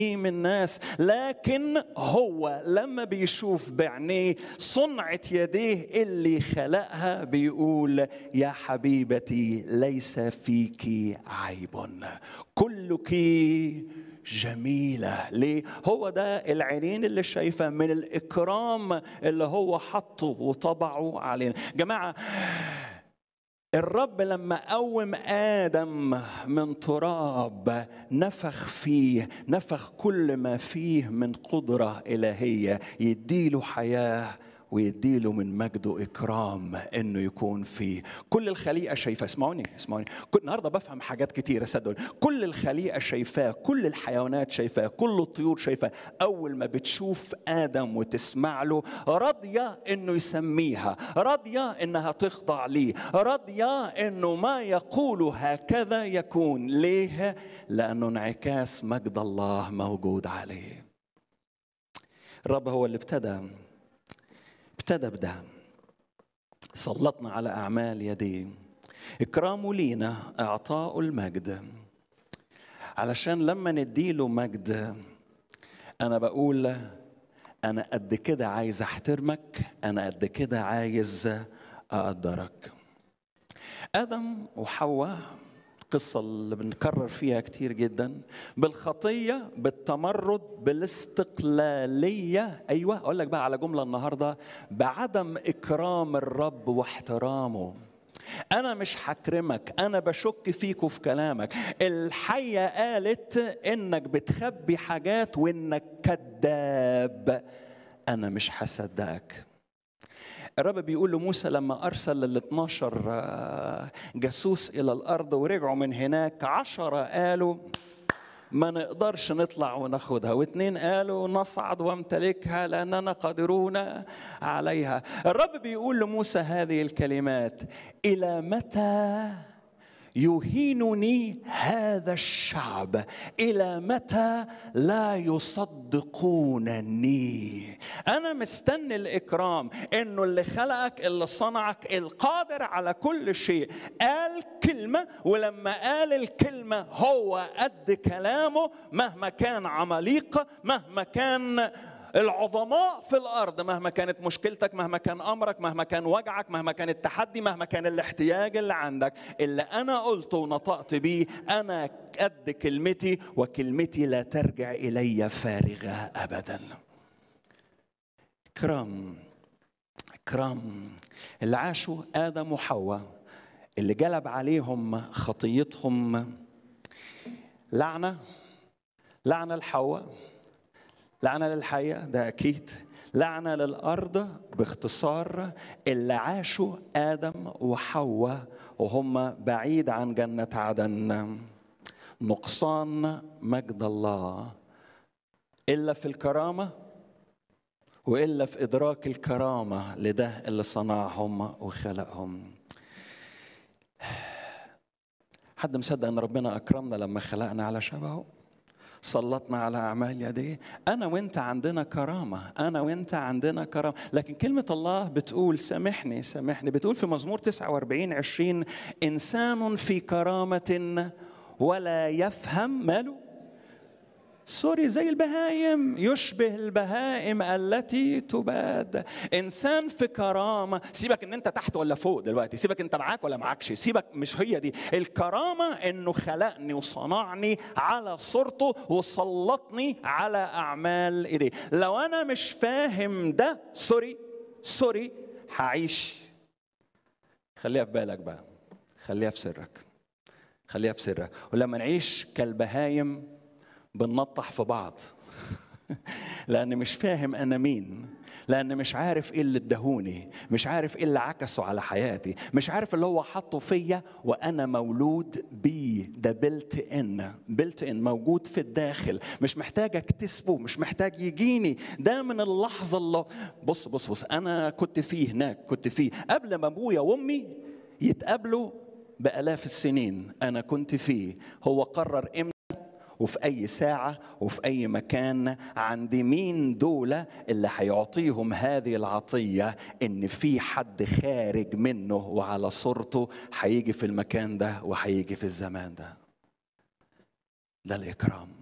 من الناس لكن هو لما بيشوف بعينيه صنعة يديه اللي خلقها بيقول يا حبيبتي ليس فيك عيب كلك جميلة ليه؟ هو ده العينين اللي شايفة من الإكرام اللي هو حطه وطبعه علينا جماعة الرب لما قوم ادم من تراب نفخ فيه نفخ كل ما فيه من قدره الهيه يديله حياه ويديله من مجده اكرام انه يكون فيه كل الخليقه شايفاه اسمعوني اسمعوني كل النهارده بفهم حاجات كتيره صدقوني كل الخليقه شايفاه كل الحيوانات شايفاه كل الطيور شايفاه اول ما بتشوف ادم وتسمع له راضيه انه يسميها راضيه انها تخضع ليه راضيه انه ما يقول هكذا يكون ليه لانه انعكاس مجد الله موجود عليه الرب هو اللي ابتدى ابتدى بده سلطنا على أعمال يديه إكرامه لينا إعطاء المجد علشان لما نديله مجد أنا بقول أنا قد كده عايز أحترمك أنا قد كده عايز أقدرك آدم وحواء القصة اللي بنكرر فيها كتير جدا بالخطية بالتمرد بالاستقلالية أيوة أقول لك بقى على جملة النهاردة بعدم إكرام الرب واحترامه أنا مش هكرمك أنا بشك فيك وفي كلامك الحية قالت إنك بتخبي حاجات وإنك كذاب أنا مش هصدقك الرب بيقول لموسى لما أرسل ال 12 جاسوس إلى الأرض ورجعوا من هناك عشرة قالوا ما نقدرش نطلع وناخدها واثنين قالوا نصعد وامتلكها لأننا قادرون عليها الرب بيقول لموسى هذه الكلمات إلى متى يهينني هذا الشعب الى متى لا يصدقونني انا مستني الاكرام انه اللي خلقك اللي صنعك القادر على كل شيء قال كلمه ولما قال الكلمه هو قد كلامه مهما كان عماليق مهما كان العظماء في الارض مهما كانت مشكلتك مهما كان امرك مهما كان وجعك مهما كان التحدي مهما كان الاحتياج اللي عندك اللي انا قلته ونطقت بيه انا قد كلمتي وكلمتي لا ترجع الي فارغه ابدا كرام كرام اللي عاشوا ادم وحواء اللي جلب عليهم خطيتهم لعنه لعنه لحواء لعنة للحياة ده أكيد لعنة للأرض باختصار اللي عاشوا آدم وحواء وهم بعيد عن جنة عدن نقصان مجد الله إلا في الكرامة وإلا في إدراك الكرامة لده اللي صنعهم وخلقهم حد مصدق أن ربنا أكرمنا لما خلقنا على شبهه سلطنا على اعمال يديه انا وانت عندنا كرامه انا وانت عندنا كرامه لكن كلمه الله بتقول سامحني سامحني بتقول في مزمور 49 20 انسان في كرامه ولا يفهم ماله سوري زي البهايم يشبه البهائم التي تباد انسان في كرامه سيبك ان انت تحت ولا فوق دلوقتي سيبك انت معاك ولا معكش سيبك مش هي دي الكرامه انه خلقني وصنعني على صورته وسلطني على اعمال ايديه لو انا مش فاهم ده سوري سوري هعيش خليها في بالك بقى خليها في سرك خليها في سرك ولما نعيش كالبهايم بننطح في بعض لأن مش فاهم أنا مين لأن مش عارف إيه اللي ادهوني مش عارف إيه اللي عكسه على حياتي مش عارف اللي هو حطه فيا وأنا مولود بيه ده بلت إن بلت إن موجود في الداخل مش محتاج أكتسبه مش محتاج يجيني ده من اللحظة اللي بص بص بص أنا كنت فيه هناك كنت فيه قبل ما أبويا وأمي يتقابلوا بآلاف السنين أنا كنت فيه هو قرر إمتى وفي أي ساعة وفي أي مكان عند مين دولة اللي هيعطيهم هذه العطية إن في حد خارج منه وعلى صورته هيجي في المكان ده وهيجي في الزمان ده ده الإكرام